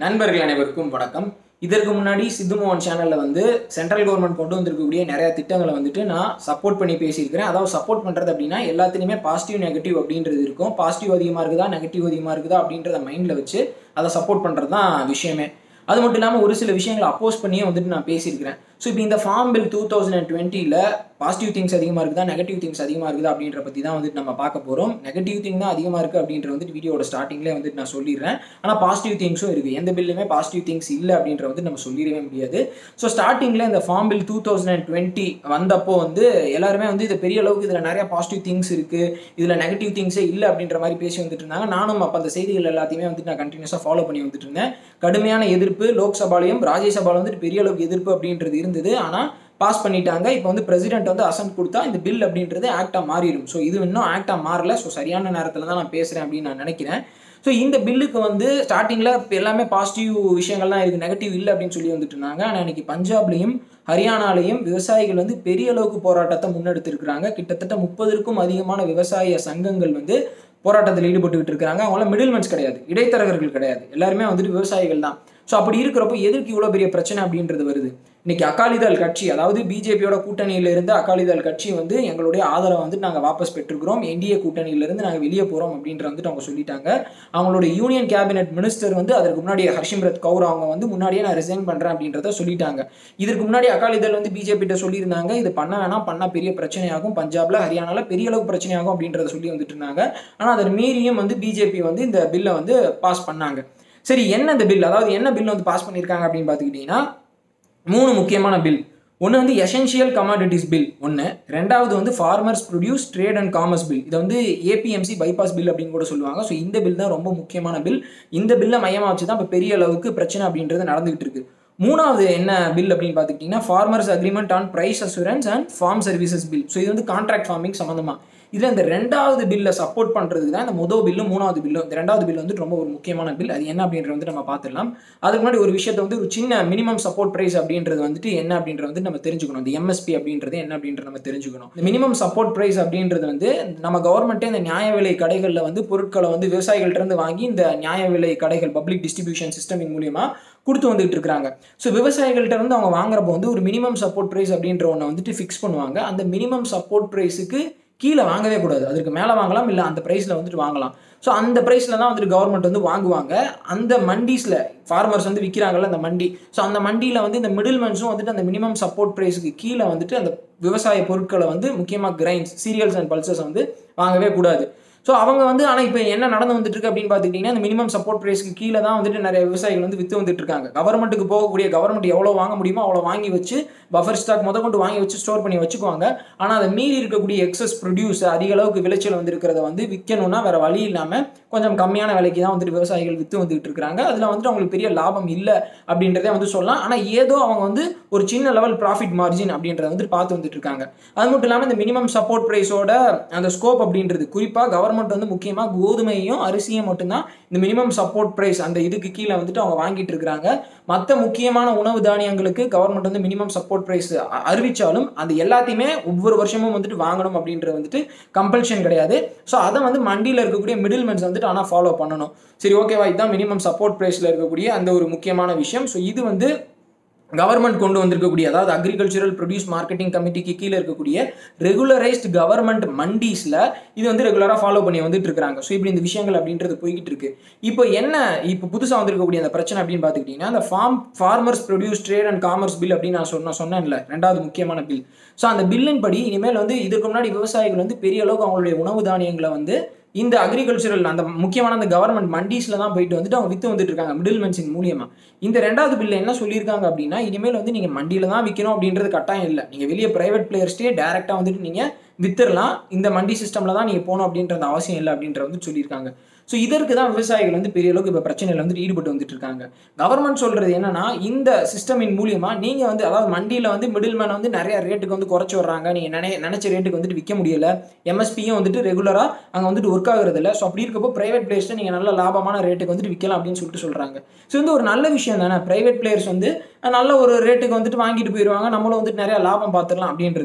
நண்பர்கள் அனைவருக்கும் வணக்கம் இதற்கு முன்னாடி சித்து மோகன் சேனலில் வந்து சென்ட்ரல் கவர்மெண்ட் கொண்டு வந்திருக்கக்கூடிய நிறைய திட்டங்களை வந்துட்டு நான் சப்போர்ட் பண்ணி பேசியிருக்கிறேன் அதாவது சப்போர்ட் பண்ணுறது அப்படின்னா எல்லாத்துலேயுமே பாசிட்டிவ் நெகட்டிவ் அப்படின்றது இருக்கும் பாசிட்டிவ் அதிகமாக இருக்குதா நெகட்டிவ் அதிகமாக இருக்குதா அப்படின்றத மைண்டில் வச்சு அதை சப்போர்ட் பண்ணுறது தான் விஷயமே அது மட்டும் இல்லாமல் ஒரு சில விஷயங்களை அப்போஸ் பண்ணியே வந்துட்டு நான் பேசியிருக்கிறேன் ஸோ இப்போ இந்த farm bill two thousand and டுவெண்ட்டியில் பாசிட்டிவ் திங்ஸ் அதிகமாக இருக்குதா நெகட்டிவ் திங்ஸ் அதிகமாக இருக்குதா அப்படின்ற பற்றி தான் வந்துட்டு நம்ம பார்க்க போகிறோம் நெகட்டிவ் திங் தான் அதிகமாக இருக்குது அப்படின்ற வந்துட்டு வீடியோட ஸ்டார்டிங்லேயே வந்துட்டு நான் சொல்லிடுறேன் ஆனால் பாசிட்டிவ் திங்ஸும் இருக்குது எந்த பில்லுமே பாசிட்டிவ் திங்ஸ் இல்லை அப்படின்ற வந்து நம்ம சொல்லிடவே முடியாது ஸோ ஸ்டார்டிங்கில் இந்த farm bill two thousand and twenty வந்தப்போ வந்து எல்லாருமே வந்து இது பெரிய அளவுக்கு இதில் நிறைய பாசிட்டிவ் திங்ஸ் இருக்குது இதில் நெகட்டிவ் திங்ஸே இல்லை அப்படின்ற மாதிரி பேசி வந்துட்டு இருந்தாங்க நானும் அப்போ அந்த செய்திகள் எல்லாத்தையுமே வந்துட்டு நான் கண்டினியூஸாக ஃபாலோ பண்ணி வந்துட்டு இருந்தேன் கடுமையான எதிர்ப்பு லோக்சபாலையும் ராஜ்யசபாவில் வந்துட்டு பெரிய அளவுக்கு எதிர்ப்பு அப்படின்றது இருந்தது ஆனால் பாஸ் பண்ணிட்டாங்க இப்போ வந்து பிரசிடென்ட் வந்து அசன்ட் கொடுத்தா இந்த பில் அப்படின்றது ஆக்டாக மாறிடும் ஸோ இது இன்னும் ஆக்டாக மாறல ஸோ சரியான நேரத்தில் தான் நான் பேசுகிறேன் அப்படின்னு நான் நினைக்கிறேன் ஸோ இந்த பில்லுக்கு வந்து ஸ்டார்டிங்கில் இப்போ எல்லாமே பாசிட்டிவ் விஷயங்கள்லாம் இருக்குது நெகட்டிவ் இல்லை அப்படின்னு சொல்லி வந்துட்டு இருந்தாங்க ஆனால் இன்னைக்கு பஞ்சாப்லேயும் ஹரியானாலையும் விவசாயிகள் வந்து பெரிய அளவுக்கு போராட்டத்தை முன்னெடுத்திருக்கிறாங்க கிட்டத்தட்ட முப்பதுக்கும் அதிகமான விவசாய சங்கங்கள் வந்து போராட்டத்தில் ஈடுபட்டுக்கிட்டு இருக்காங்க அவங்களாம் மிடில்மென்ஸ் கிடையாது இடைத்தரகர்கள் கிடையாது எல்லாருமே வந்துட்டு விவசாயிகள் தான் ஸோ அப்படி இருக்கிறப்போ எதுக்கு இவ்வளோ பெரிய பிரச்சனை அப்படின்றது வருது இன்னைக்கு அகாலிதள் கட்சி அதாவது பிஜேபியோட கூட்டணியில இருந்து அகாலிதள் கட்சி வந்து எங்களுடைய ஆதரவை வந்து நாங்கள் வாபஸ் பெற்றுக்கிறோம் என்டிஏ கூட்டணியிலிருந்து நாங்கள் வெளியே போகிறோம் அப்படின்ற வந்துட்டு அவங்க சொல்லிட்டாங்க அவங்களோட யூனியன் கேபினெட் மினிஸ்டர் வந்து அதற்கு முன்னாடி ஹர்ஷிம்ரத் கவுர் அவங்க வந்து முன்னாடியே நான் ரிசைன் பண்ணுறேன் அப்படின்றத சொல்லிட்டாங்க இதற்கு முன்னாடி அகாலிதள் வந்து பிஜேபிட்ட சொல்லியிருந்தாங்க இது பண்ண வேணாம் பண்ணால் பெரிய பிரச்சனையாகும் பஞ்சாப்ல ஹரியானால பெரிய அளவுக்கு பிரச்சனையாகும் அப்படின்றத சொல்லி வந்துட்டு இருந்தாங்க ஆனால் அதை மீறியும் வந்து பிஜேபி வந்து இந்த பில்லை வந்து பாஸ் பண்ணாங்க சரி என்ன இந்த பில் அதாவது என்ன பில் வந்து பாஸ் பண்ணியிருக்காங்க அப்படின்னு பார்த்துக்கிட்டிங்கன்னா மூணு முக்கியமான பில் ஒன்று வந்து எசென்ஷியல் கமாடிட்டிஸ் பில் ஒன்று ரெண்டாவது வந்து farmers produce trade and commerce bill இதை வந்து ஏபிஎம்சி பைபாஸ் பில் அப்படின்னு கூட சொல்லுவாங்க ஸோ இந்த பில் தான் ரொம்ப முக்கியமான பில் இந்த பில்லை மையமாக வச்சு தான் இப்போ பெரிய அளவுக்கு பிரச்சனை அப்படின்றது நடந்துகிட்டு இருக்கு மூணாவது என்ன பில் அப்படின்னு பார்த்துக்கிட்டிங்கன்னா farmers agreement on price assurance and farm services bill so இது வந்து கான்ட்ராக்ட் ஃபார்மிங் சம்மந்தமாக இதில் இந்த ரெண்டாவது பில்லை சப்போர்ட் பண்ணுறதுக்கு தான் இந்த முதல் பில்லு மூணாவது பில்லு இந்த ரெண்டாவது பில் வந்து ரொம்ப ஒரு முக்கியமான பில் அது என்ன அப்படின்றது வந்து நம்ம பார்த்துடலாம் அதுக்கு முன்னாடி ஒரு விஷயத்தை வந்து ஒரு சின்ன மினிமம் சப்போர்ட் ப்ரைஸ் அப்படின்றது வந்துட்டு என்ன அப்படின்றது வந்து நம்ம தெரிஞ்சுக்கணும் இந்த எம்எஸ்பி அப்படின்றது என்ன அப்படின்றது நம்ம தெரிஞ்சுக்கணும் இந்த மினிமம் சப்போர்ட் ப்ரைஸ் அப்படின்றது வந்து நம்ம கவர்மெண்ட்டே இந்த நியாய விலை கடைகளில் வந்து பொருட்களை வந்து விவசாயிகள்ட்ட இருந்து வாங்கி இந்த நியாய விலை கடைகள் பப்ளிக் டிஸ்ட்ரிபியூஷன் சிஸ்டமின் மூலியமா கொடுத்து வந்துட்டு இருக்காங்க ஸோ விவசாயிகள்ட்ட இருந்து அவங்க வாங்குறப்போ வந்து ஒரு மினிமம் சப்போர்ட் ப்ரைஸ் அப்படின்ற ஒன்று வந்துட்டு ஃபிக்ஸ் பண்ணுவாங்க அந்த மினிமம் சப்போர்ட் ப்ரைஸுக்கு கீழே வாங்கவே கூடாது அதுக்கு மேலே வாங்கலாம் இல்லை அந்த ப்ரைஸில் வந்துட்டு வாங்கலாம் ஸோ அந்த ப்ரைஸில் தான் வந்துட்டு கவர்மெண்ட் வந்து வாங்குவாங்க அந்த மண்டிஸில் ஃபார்மர்ஸ் வந்து விற்கிறாங்கல்ல அந்த மண்டி ஸோ அந்த மண்டியில் வந்து இந்த மிடில் மன்ஸும் வந்துட்டு அந்த மினிமம் சப்போர்ட் ப்ரைஸுக்கு கீழே வந்துட்டு அந்த விவசாய பொருட்களை வந்து முக்கியமாக கிரைன்ஸ் சீரியல்ஸ் அண்ட் பல்சஸ் வந்து வாங்கவே கூடாது ஸோ அவங்க வந்து ஆனால் இப்போ என்ன நடந்து வந்துட்டு இருக்கு அப்படின்னு பார்த்துக்கிட்டிங்கன்னா இந்த மினிமம் சப்போர்ட் ப்ரைஸ்க்கு கீழே தான் வந்துட்டு நிறைய விவசாயிகள் வந்து விற்று வந்துட்டு இருக்காங்க கவர்மெண்ட்டுக்கு போகக்கூடிய கவர்மெண்ட் எவ்வளோ வாங்க முடியுமோ அவ்வளோ வாங்கி வச்சு பஃபர் ஸ்டாக் முத கொண்டு வாங்கி வச்சு ஸ்டோர் பண்ணி வச்சுக்குவாங்க ஆனால் அதை மீறி இருக்கக்கூடிய எக்ஸஸ் ப்ரொடியூஸ் அதிக அளவுக்கு விளைச்சல் வந்து இருக்கிறத வந்து விற்கணும்னா வேற வழி இல்லாமல் கொஞ்சம் கம்மியான விலைக்கு தான் வந்துட்டு விவசாயிகள் விற்று வந்துட்டு இருக்காங்க அதில் வந்துட்டு அவங்களுக்கு பெரிய லாபம் இல்லை அப்படின்றதே வந்து சொல்லலாம் ஆனால் ஏதோ அவங்க வந்து ஒரு சின்ன லெவல் ப்ராஃபிட் மார்ஜின் அப்படின்றத வந்து பார்த்து வந்துட்டு இருக்காங்க அது மட்டும் இல்லாமல் இந்த மினிமம் சப்போர்ட் ப்ரைஸோட அந்த ஸ்கோப் அப்படின்றது குறிப்பாக கவர்மெண்ட் வந்து முக்கியமாக கோதுமையும் அரிசியும் மட்டும்தான் இந்த மினிமம் சப்போர்ட் ப்ரைஸ் அந்த இதுக்கு கீழே வந்துட்டு அவங்க வாங்கிட்டு இருக்கிறாங்க மற்ற முக்கியமான உணவு தானியங்களுக்கு கவர்மெண்ட் வந்து மினிமம் சப்போர்ட் ப்ரைஸ் அறிவிச்சாலும் அது எல்லாத்தையுமே ஒவ்வொரு வருஷமும் வந்துட்டு வாங்கணும் அப்படின்றது வந்துட்டு கம்பல்ஷன் கிடையாது ஸோ அதை வந்து மண்டியில் இருக்கக்கூடிய மிடில் மென்ஸ் வந்துட்டு ஆனால் ஃபாலோ பண்ணணும் சரி ஓகேவா இதுதான் மினிமம் சப்போர்ட் ப்ரைஸில் இருக்கக்கூடிய அந்த ஒரு முக்கியமான விஷயம் ஸோ இது வந்து கவர்மெண்ட் கொண்டு வந்திருக்கக்கூடிய அதாவது அக்ரிகல்ச்சரல் ப்ரொடியூஸ் மார்க்கெட்டிங் கமிட்டிக்கு கீழே இருக்கக்கூடிய ரெகுலரைஸ்ட் கவர்மெண்ட் மண்டிஸில் இது வந்து ரெகுலராக ஃபாலோ பண்ணி வந்துட்டு இருக்காங்க ஸோ இப்படி இந்த விஷயங்கள் அப்படின்றது போய்கிட்டு இருக்கு இப்போ என்ன இப்போ புதுசாக வந்திருக்கக்கூடிய அந்த பிரச்சனை அப்படின்னு பார்த்துக்கிட்டிங்கன்னா அந்த farm farmers produce trade and commerce bill அப்படின்னு நான் சொன்ன சொன்னேன்ல ரெண்டாவது முக்கியமான பில் ஸோ அந்த பில்லின் படி இனிமேல் வந்து இதுக்கு முன்னாடி விவசாயிகள் வந்து பெரிய அளவுக்கு அவங்களுடைய உணவு தானியங்களை வந்து இந்த அக்ரிகல்ச்சரல் அந்த முக்கியமான அந்த கவர்மெண்ட் மண்டிஸில் தான் போயிட்டு வந்துட்டு அவங்க விற்று வந்துட்டு இருக்காங்க மிடில் மென்ஸின் மூலியமா இந்த ரெண்டாவது பில்ல என்ன சொல்லியிருக்காங்க அப்படின்னா இனிமேல் வந்து நீங்கள் மண்டியில் தான் விற்கணும் அப்படின்றது கட்டாயம் இல்லை நீங்கள் வெளியே ப்ரைவேட் பிளேயர்ஸ்டே டேரெக்டாக வந்துட்டு நீங்கள் வித்துடலாம் இந்த மண்டி சிஸ்டமில் தான் நீங்கள் போகணும் அப்படின்றது அவசியம் இல்லை அப்படின்ற வந்து சொல்லியிருக்காங்க ஸோ இதற்கு தான் விவசாயிகள் வந்து பெரிய அளவுக்கு இப்போ பிரச்சனையில் வந்து ஈடுபட்டு வந்துட்டு இருக்காங்க கவர்மெண்ட் சொல்றது என்னன்னா இந்த சிஸ்டமின் மூலியமா நீங்க வந்து அதாவது மண்டியில் வந்து மிடில் மேன் வந்து நிறைய ரேட்டுக்கு வந்து குறைச்சி வர்றாங்க நீங்க நினை நினைச்ச ரேட்டுக்கு வந்துட்டு விற்க முடியல எம்எஸ்பியும் வந்துட்டு ரெகுலரா அங்கே வந்துட்டு ஒர்க் ஆகுறது இல்லை ஸோ அப்படி இருக்கப்போ பிரைவேட் பிளேயர்ஸ் நீங்க நல்ல லாபமான ரேட்டுக்கு வந்துட்டு விற்கலாம் அப்படின்னு சொல்லிட்டு சொல்றாங்க ஸோ வந்து ஒரு நல்ல விஷயம் தானே பிரைவேட் பிளேயர்ஸ் வந்து நல்ல ஒரு ரேட்டுக்கு வந்துட்டு வாங்கிட்டு போயிடுவாங்க நம்மளும் வந்துட்டு நிறைய லாபம் பார்த்துடலாம் அப்படின்றது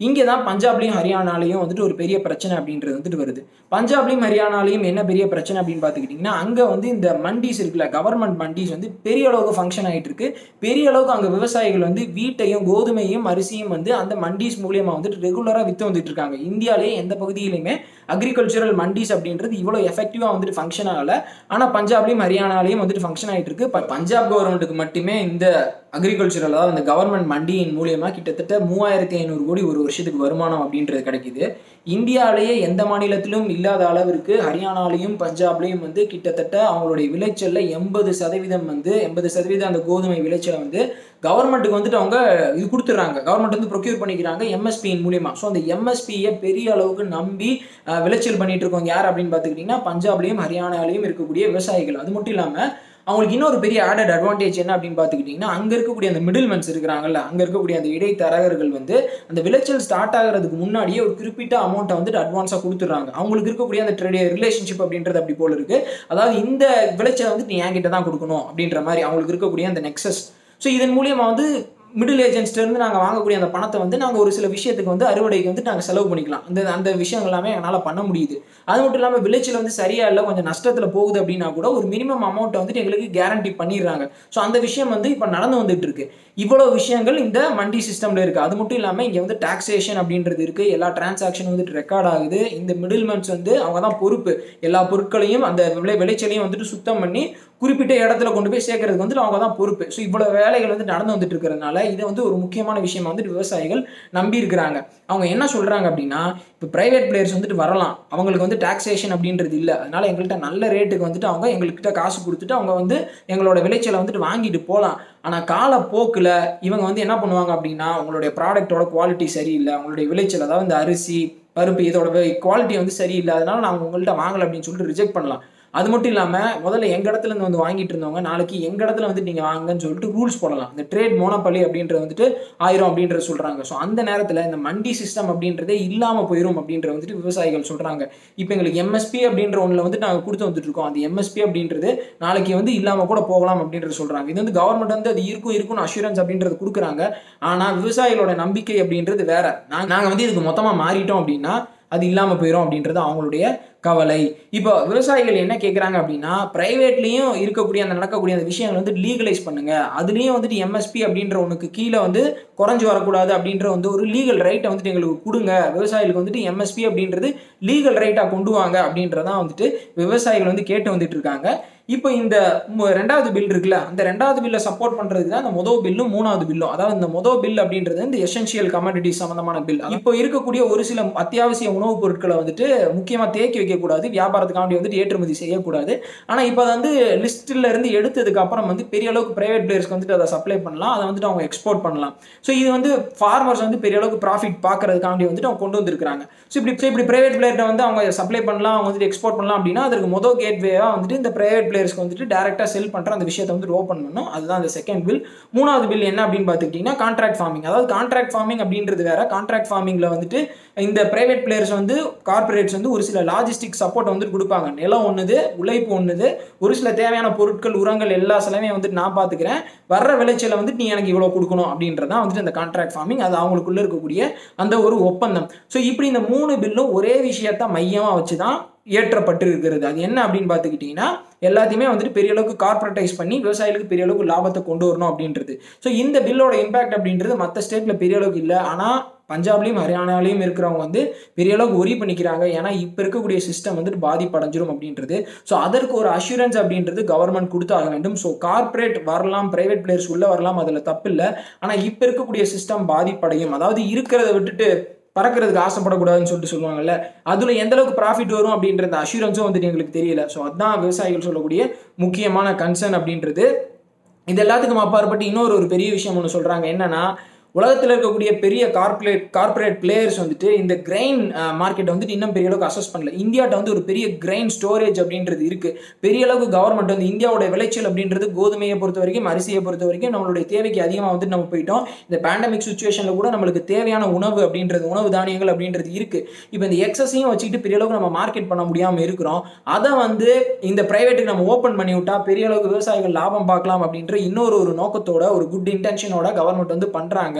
இங்கே தான் பஞ்சாப்லையும் ஹரியானாலையும் வந்துட்டு ஒரு பெரிய பிரச்சனை அப்படின்றது வந்துட்டு வருது பஞ்சாப்லையும் ஹரியானாலையும் என்ன பெரிய பிரச்சனை அப்படின்னு பார்த்துக்கிட்டிங்கன்னா அங்கே வந்து இந்த மண்டிஸ் இருக்குல்ல கவர்மெண்ட் மண்டிஸ் வந்து பெரிய அளவுக்கு ஃபங்க்ஷன் ஆகிட்டு இருக்கு பெரிய அளவுக்கு அங்கே விவசாயிகள் வந்து வீட்டையும் கோதுமையும் அரிசியும் வந்து அந்த மண்டிஸ் மூலியமாக வந்துட்டு ரெகுலராக விற்று வந்துட்டு இருக்காங்க இந்தியாவிலேயே எந்த பகுதியிலையுமே அக்ரிகல்ச்சரல் மண்டிஸ் அப்படின்றது இவ்வளோ எஃபெக்டிவாக வந்துட்டு ஃபங்க்ஷன் ஆகலை ஆனால் பஞ்சாப்லையும் ஹரியானாலையும் வந்துட்டு ஃபங்க்ஷன் ஆகிட்டு இருக்கு ப- பஞ்சாப் கவர்மெண்ட்டுக்கு மட்டுமே இந்த அக்ரிகல்ச்சரல் அதாவது இந்த கவர்மெண்ட் மண்டியின் மூலியமா கிட்டத்தட்ட மூவாயிரத்தி ஐநூறு கோடி ஒரு வருஷத்துக்கு வருமானம் அப்படின்றது கிடைக்குது இந்தியாவிலேயே எந்த மாநிலத்திலும் இல்லாத அளவிற்கு ஹரியானாலையும் பஞ்சாப்லையும் வந்து கிட்டத்தட்ட அவங்களுடைய விளைச்சல்ல எண்பது சதவீதம் வந்து எண்பது சதவீதம் அந்த கோதுமை விளைச்சலை வந்து கவர்மெண்ட்டுக்கு வந்துட்டு அவங்க இது கொடுத்துட்றாங்க கவர்மெண்ட் வந்து ப்ரொக்யூர் பண்ணிக்கிறாங்க எம்எஸ்பியின் மூலியமா ஸோ அந்த எம்எஸ்பியை பெரிய அளவுக்கு நம்பி அஹ், விளைச்சல் பண்ணிட்டு இருக்கோங்க யார் அப்படின்னு பார்த்துக்கிட்டிங்கன்னா பஞ்சாப்லையும் ஹரியானாலையும் இருக்கக்கூடிய விவசாயிகள் அது மட்டும் இல்லாமல் அவங்களுக்கு இன்னொரு பெரிய ஆடட் அட்வான்டேஜ் என்ன அப்படின்னு பார்த்துக்கிட்டிங்கன்னா அங்கே இருக்கக்கூடிய அந்த மிடில்மென்ஸ் இருக்கிறாங்கல்ல அங்கே இருக்கக்கூடிய அந்த இடைத்தரகர்கள் வந்து அந்த விளைச்சல் ஸ்டார்ட் ஆகிறதுக்கு முன்னாடியே ஒரு குறிப்பிட்ட அமௌண்ட்டை வந்துட்டு அட்வான்ஸாக கொடுத்துட்றாங்க அவங்களுக்கு இருக்கக்கூடிய அந்த ட்ரேட் ரிலேஷன்ஷிப் அப்படின்றது அப்படி போல இருக்கு அதாவது இந்த விளைச்சலை வந்துட்டு நீ என்கிட்ட தான் கொடுக்கணும் அப்படின்ற மாதிரி அவங்களுக்கு இருக்கக்கூடிய அந்த நெக்ஸஸ் ஸோ இதன் மூலியமா வந்து மிடில் ஏஜென்ட்ஸ்லேருந்து நாங்கள் வாங்கக்கூடிய அந்த பணத்தை வந்து நாங்கள் ஒரு சில விஷயத்துக்கு வந்து அறுவடைக்கு வந்து நாங்கள் செலவு பண்ணிக்கலாம் அந்த அந்த விஷயங்கள் எல்லாமே எங்களால் பண்ண முடியுது அது மட்டும் இல்லாமல் விளைச்சல் வந்து சரியா இல்லை கொஞ்சம் நஷ்டத்தில் போகுது அப்படின்னா கூட ஒரு மினிமம் அமௌண்ட்டை வந்துட்டு எங்களுக்கு கேரண்டி பண்ணிடுறாங்க ஸோ அந்த விஷயம் வந்து இப்போ நடந்து வந்துட்டு இருக்கு இவ்வளோ விஷயங்கள் இந்த மண்டி சிஸ்டமில் இருக்குது அது மட்டும் இல்லாமல் இங்கே வந்து டாக்ஸேஷன் அப்படின்றது இருக்குது எல்லா டிரான்சாக்ஷனும் வந்துட்டு ரெக்கார்ட் ஆகுது இந்த மிடில்மென்ஸ் வந்து அவங்க தான் பொறுப்பு எல்லா பொருட்களையும் அந்த விளை விளைச்சலையும் வந்துட்டு சுத்தம் பண்ணி குறிப்பிட்ட இடத்துல கொண்டு போய் சேர்க்கறதுக்கு வந்துட்டு அவங்க தான் பொறுப்பு ஸோ இவ்வளோ வேலைகள் வந்து நடந்து வந்துட்டு இருக்கிறதுனால இதை வந்து ஒரு முக்கியமான விஷயமா வந்துட்டு விவசாயிகள் நம்பி இருக்கிறாங்க அவங்க என்ன சொல்றாங்க அப்படின்னா இப்போ பிரைவேட் பிளேயர்ஸ் வந்துட்டு வரலாம் அவங்களுக்கு வந்து டாக்ஸேஷன் அப்படின்றது இல்லை அதனால எங்கள்கிட்ட நல்ல ரேட்டுக்கு வந்துட்டு அவங்க எங்கள்கிட்ட காசு கொடுத்துட்டு அவங்க வந்து எங்களோட விளைச்சலை வந்துட்டு வாங்கிட்டு போகலாம் ஆனால் காலப்போக்கில் இவங்க வந்து என்ன பண்ணுவாங்க அப்படின்னா உங்களுடைய ப்ராடக்ட்டோட குவாலிட்டி சரியில்லை உங்களுடைய விளைச்சல் அதாவது இந்த அரிசி பருப்பு இதோட குவாலிட்டி வந்து சரியில்லை அதனால நாங்கள் உங்கள்கிட்ட வாங்கலை அப்படின்னு சொல்லிட்டு ரிஜெக்ட் பண்ணலாம் அது மட்டும் இல்லாமல் முதல்ல எங்கள் இடத்துல இருந்து வந்து வாங்கிட்டு இருந்தவங்க நாளைக்கு எங்கள் இடத்துல வந்து நீங்கள் வாங்கன்னு சொல்லிட்டு ரூல்ஸ் போடலாம் இந்த ட்ரேட் மோனோபலி அப்படின்றது வந்துட்டு ஆயிரம் அப்படின்றது சொல்கிறாங்க ஸோ அந்த நேரத்தில் இந்த மண்டி சிஸ்டம் அப்படின்றதே இல்லாமல் போயிடும் அப்படின்ற வந்துட்டு விவசாயிகள் சொல்கிறாங்க இப்போ எங்களுக்கு எம்எஸ்பி அப்படின்ற ஒன்றில் வந்து நாங்கள் கொடுத்து வந்துட்டு இருக்கோம் அந்த எம்எஸ்பி அப்படின்றது நாளைக்கு வந்து இல்லாமல் கூட போகலாம் அப்படின்றது சொல்கிறாங்க இது வந்து கவர்மெண்ட் வந்து அது இருக்கும் இருக்கும்னு அஷூரன்ஸ் அப்படின்றது கொடுக்குறாங்க ஆனால் விவசாயிகளோட நம்பிக்கை அப்படின்றது வேற நாங்கள் வந்து இதுக்கு மொத்தமாக மாறிட்டோம் அப்படின்னா அது இல்லாமல் போயிடும் அப்படின்றது அவங்களுடைய கவலை இப்போ விவசாயிகள் என்ன கேட்குறாங்க அப்படின்னா ப்ரைவேட்லேயும் இருக்கக்கூடிய அந்த நடக்கக்கூடிய அந்த விஷயங்கள் வந்து லீகலைஸ் பண்ணுங்க அதுலேயும் வந்துட்டு எம்எஸ்பி அப்படின்ற ஒன்றுக்கு கீழே வந்து குறைஞ்சு வரக்கூடாது அப்படின்ற வந்து ஒரு லீகல் ரைட்டை வந்துட்டு எங்களுக்கு கொடுங்க விவசாயிகளுக்கு வந்துட்டு எம்எஸ்பி அப்படின்றது லீகல் ரைட்டாக கொண்டு வாங்க அப்படின்றதான் வந்துட்டு விவசாயிகள் வந்து கேட்டு வந்துட்டு இருக்காங்க இப்போ இந்த மு- ரெண்டாவது பில் இருக்குல்ல அந்த ரெண்டாவது பில்லை சப்போர்ட் பண்றதுக்கு தான் இந்த மொதல் பில்லும் மூணாவது பில்லும் அதாவது இந்த மொதல் பில் அப்படின்றது இந்த எசென்ஷியல் கமாடிட்டி சம்பந்தமான பில் இப்போ இருக்கக்கூடிய ஒரு சில அத்தியாவசிய உணவுப் பொருட்களை வந்துட்டு முக்கியமாக தேக்கி வைக்கக்கூடாது வியாபாரத்துக்காண்டி வந்துட்டு ஏற்றுமதி செய்யக்கூடாது ஆனால் இப்போ அதை வந்து லிஸ்ட்டில் இருந்து எடுத்ததுக்கு அப்புறம் வந்து பெரிய அளவுக்கு பிரைவேட் பிளேயர்ஸ்க்கு வந்துட்டு அதை சப்ளை பண்ணலாம் அதை வந்துட்டு அவங்க எக்ஸ்போர்ட் பண்ணலாம் ஸோ இது வந்து ஃபார்மர்ஸ் வந்து பெரிய அளவுக்கு ப்ராஃபிட் பார்க்கறதுக்காண்டி வந்துட்டு அவங்க கொண்டு வந்திருக்காங்க ஸோ இப்படி so இப்படி பிரைவேட் பிளேயர்கிட்ட வந்து அவங்க சப்ளை பண்ணலாம் அவங்க வந்துட்டு எக்ஸ்போர்ட் பண்ணலாம் அப்படின்னா அதற்கு மொதல் கேட்வேவாக வந்துட்டு இந்த பிரைவேட் பிளேயர்ஸ்க்கு வந்துட்டு டேரெக்டாக செல் பண்ணுற அந்த விஷயத்தை வந்து ஓப்பன் பண்ணும் அதுதான் அந்த செகண்ட் பில் மூணாவது பில் என்ன அப்படின்னு பார்த்துக்கிட்டிங்கன்னா கான்ட்ராக்ட் ஃபார்மிங் அதாவது கான்ட்ராக்ட் ஃபார்மிங் அப்படின்றது வேற கான்ட்ராக்ட் ஃபார்மிங்கில் வந்துட்டு இந்த பிரைவேட் பிளேயர்ஸ் வந்து கார்பரேட்ஸ் வந்து ஒரு சில லாஜிஸ்டிக் சப்போர்ட் வந்துட்டு கொடுப்பாங்க நிலம் ஒன்றுது உழைப்பு ஒன்றுது ஒரு சில தேவையான பொருட்கள் உரங்கள் எல்லா செலவையும் வந்துட்டு நான் பார்த்துக்கிறேன் வர்ற விளைச்சலை வந்துட்டு நீ எனக்கு இவ்வளோ கொடுக்கணும் அப்படின்றதான் வந்துட்டு இந்த கான்ட்ராக்ட் ஃபார்மிங் அது அவங்களுக்குள்ள இருக்கக்கூடிய அந்த ஒரு ஒப்பந்தம் ஸோ இப்படி இந்த மூணு பில்லும் ஒரே விஷயத்த மையமாக வச்சு தான் ஏற்றப்பட்டிருக்கிறது அது என்ன அப்படின்னு பார்த்துக்கிட்டிங்கன்னா எல்லாத்தையுமே வந்துட்டு பெரிய அளவுக்கு கார்பரேட்டைஸ் பண்ணி விவசாயிகளுக்கு பெரிய அளவுக்கு லாபத்தை கொண்டு வரணும் அப்படின்றது ஸோ இந்த பில்லோட இம்பாக்ட் அப்படின்றது மற்ற ஸ்டேட்டில் பெரிய அளவுக்கு இல்லை ஆனால் பஞ்சாப்லையும் ஹரியானாலையும் இருக்கிறவங்க வந்து பெரிய அளவுக்கு ஒரி பண்ணிக்கிறாங்க ஏன்னா இப்போ இருக்கக்கூடிய சிஸ்டம் வந்துட்டு பாதிப்படைஞ்சிரும் அப்படின்றது ஸோ அதற்கு ஒரு அஷூரன்ஸ் அப்படின்றது கவர்மெண்ட் கொடுத்தாக வேண்டும் ஸோ கார்ப்பரேட் வரலாம் பிரைவேட் பிளேயர்ஸ் உள்ள வரலாம் அதில் தப்பு இல்லை ஆனால் இப்போ இருக்கக்கூடிய சிஸ்டம் பாதிப்படையும் அதாவது இருக்கிறத விட்டுட்டு பறக்கிறதுக்கு ஆசைப்படக்கூடாதுன்னு சொல்லிட்டு சொல்லுவாங்கல்ல அதில் எந்த அளவுக்கு ப்ராஃபிட் வரும் அப்படின்ற அந்த அஷூரன்ஸும் வந்துட்டு எங்களுக்கு தெரியல ஸோ அதுதான் விவசாயிகள் சொல்லக்கூடிய முக்கியமான கன்சர்ன் அப்படின்றது இது எல்லாத்துக்கும் அப்பாற்பட்டு இன்னொரு ஒரு பெரிய விஷயம் ஒன்று சொல்கிறாங்க என்னன்னா உலகத்தில் இருக்கக்கூடிய பெரிய கார்ப்பரேட் கார்ப்பரேட் பிளேயர்ஸ் வந்துட்டு இந்த கிரெயின் மார்க்கெட்டை வந்துட்டு இன்னும் பெரிய அளவுக்கு அசஸ் பண்ணல இந்தியாட்ட வந்து ஒரு பெரிய கிரெயின் ஸ்டோரேஜ் அப்படின்றது இருக்கு பெரிய அளவுக்கு கவர்மெண்ட் வந்து இந்தியாவோட விளைச்சல் அப்படின்றது கோதுமையை பொறுத்த வரைக்கும் அரிசியை பொறுத்த வரைக்கும் நம்மளுடைய தேவைக்கு அதிகமாக வந்துட்டு நம்ம போயிட்டோம் இந்த பேண்டமிக் சுச்சுவேஷனில் கூட நம்மளுக்கு தேவையான உணவு அப்படின்றது உணவு தானியங்கள் அப்படின்றது இருக்கு இப்போ இந்த எக்ஸஸையும் வச்சுக்கிட்டு பெரிய அளவுக்கு நம்ம மார்க்கெட் பண்ண முடியாமல் இருக்கிறோம் அதை வந்து இந்த பிரைவேட்டுக்கு நம்ம ஓப்பன் பண்ணி விட்டா பெரிய அளவுக்கு விவசாயிகள் லாபம் பார்க்கலாம் அப்படின்ற இன்னொரு ஒரு நோக்கத்தோட ஒரு குட் இன்டென்ஷனோட கவர்மெண்ட் வந்து பண்றாங்க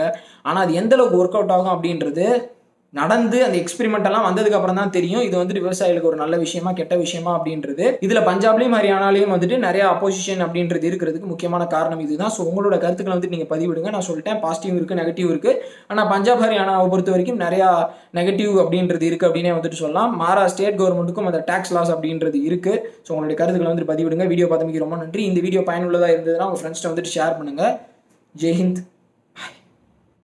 ஆனால் அது எந்த அளவுக்கு ஒர்க் அவுட் ஆகும் அப்படின்றது நடந்து அந்த எக்ஸ்பெரிமெண்ட் எல்லாம் வந்ததுக்கு அப்புறம் தான் தெரியும் இது வந்துட்டு விவசாயிகளுக்கு ஒரு நல்ல விஷயமா கெட்ட விஷயமா அப்படின்றது இதுல பஞ்சாப்லயும் ஹரியானாலையும் வந்துட்டு நிறைய அப்போசிஷன் அப்படின்றது இருக்கிறதுக்கு முக்கியமான காரணம் இதுதான் ஸோ உங்களோட கருத்துக்களை வந்துட்டு நீங்க பதிவிடுங்க நான் சொல்லிட்டேன் பாசிட்டிவ் இருக்கு நெகட்டிவ் இருக்கு ஆனா பஞ்சாப் ஹரியானாவை பொறுத்த வரைக்கும் நிறைய நெகட்டிவ் அப்படின்றது இருக்கு அப்படின்னே வந்துட்டு சொல்லலாம் மாறா ஸ்டேட் கவர்மெண்ட்டுக்கும் அந்த டாக்ஸ் லாஸ் அப்படின்றது இருக்கு ஸோ உங்களுடைய கருத்துக்களை வந்துட்டு பதிவிடுங்க வீடியோ பார்த்தமைக்கு ரொம்ப நன்றி இந்த வீடியோ பயனுள்ளதா இருந்ததுன்னா உங்க ஃப்ரெண்ட்ஸ்ட்ட வந்துட்டு ஷேர் பண்ணுங்க ஜெய்ஹிந்த்